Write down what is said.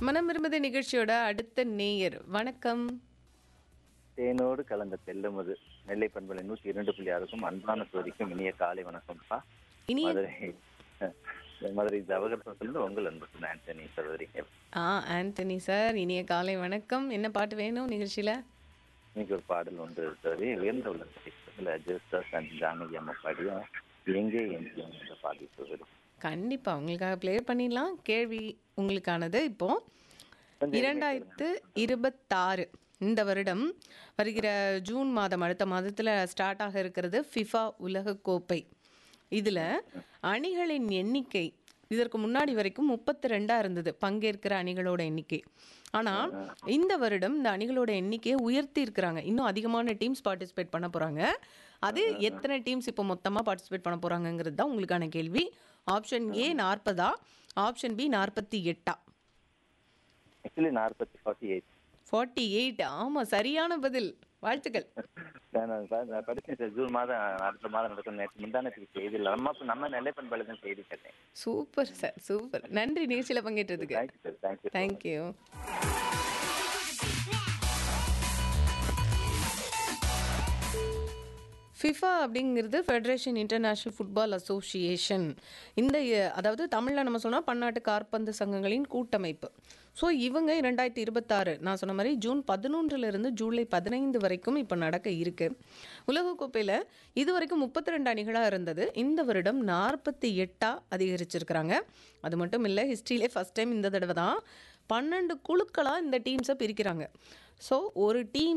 மனம் விரும்புத நிகழ்ச்சியோட அடுத்த நேயர் வணக்கம் தேனோடு கலந்த தெல்லுமது நெல்லை பண்பலை நூற்றி இரண்டு புள்ளி ஆறுக்கும் அன்பான சோதிக்கும் இனிய காலை வணக்கம்ப்பா இனிய மதுரை மதுரை ஜவஹர்லேருந்து உங்கள் அன்பு சொன்ன ஆண்டனி சகோதரி ஆ ஆண்டனி சார் இனிய காலை வணக்கம் என்ன பாட்டு வேணும் நிகழ்ச்சியில இன்னைக்கு ஒரு பாடல் ஒன்று சரி உயர்ந்த உள்ள ஜெஸ்டர்ஸ் அண்ட் ஜானகி அம்மா பாடிய எங்கே எங்கே என்ற பாடி சகோதரி கண்டிப்பா உங்களுக்காக ப்ளே பண்ணிடலாம் கேள்வி உங்களுக்கானது இப்போ கொஞ்சம் இரண்டாயிரத்து இருபத்தாறு இந்த வருடம் வருகிற ஜூன் மாதம் அடுத்த மாதத்தில் ஸ்டார்ட் ஆக இருக்கிறது ஃபிஃபா உலக கோப்பை இதில் அணிகளின் எண்ணிக்கை இதற்கு முன்னாடி வரைக்கும் முப்பத்தி ரெண்டா இருந்தது பங்கேற்கிற அணிகளோட எண்ணிக்கை ஆனால் இந்த வருடம் இந்த அணிகளோட எண்ணிக்கையை உயர்த்தி இருக்கிறாங்க இன்னும் அதிகமான டீம்ஸ் பார்ட்டிசிபேட் பண்ண போகிறாங்க அது எத்தனை டீம்ஸ் இப்போ மொத்தமாக பார்ட்டிசிபேட் பண்ண போகிறாங்கங்கிறது தான் உங்களுக்கான கேள்வி ஆப்ஷன் ஏ நாற்பதா ஆப்ஷன் பி நாற்பத்தி எட்டா ஆக்சுவலி நாற்பத்தி ஃபார்ட்டி எயிட் ஃபார்ட்டி எயிட் ஆமாம் சரியான பதில் வாழ்த்துக்கள் நான் ப- நான் படிச்சேன் சார் ஜூன் மாதம் அடுத்த மாதம் நடக்கும் நேற்று முந்தானத்துக்கு செய்தி இல்லை நம்ம நம்ம நெல்லை பண்பலை தான் செய்தி கேட்டேன் சூப்பர் சார் சூப்பர் நன்றி நிகழ்ச்சியில் பங்கேற்றதுக்கு thank you sir thank you thank you FIFA அப்படிங்கிறது ஃபெடரேஷன் இன்டர்நேஷ்னல் ஃபுட்பால் அசோசியேஷன் இந்த அஹ், அதாவது தமிழில் நம்ம சொன்னால் பன்னாட்டு காற்பந்து சங்கங்களின் கூட்டமைப்பு ஸோ இவங்க இரண்டாயிரத்தி இருபத்தாறு நான் சொன்ன மாதிரி ஜூன் பதினொன்றிலிருந்து ஜூலை பதினைந்து வரைக்கும் இப்போ நடக்க இருக்கு உலகக்கோப்பையில் இது வரைக்கும் முப்பத்தி ரெண்டு அணிகளாக இருந்தது இந்த வருடம் நாற்பத்தி எட்டாக அதிகரிச்சிருக்கிறாங்க அது மட்டும் இல்லை ஹிஸ்ட்ரியிலே ஃபஸ்ட் டைம் இந்த தடவை தான் பன்னெண்டு குழுக்களாக இந்த டீம்ஸை பிரிக்கிறாங்க ஸோ ஒரு டீம்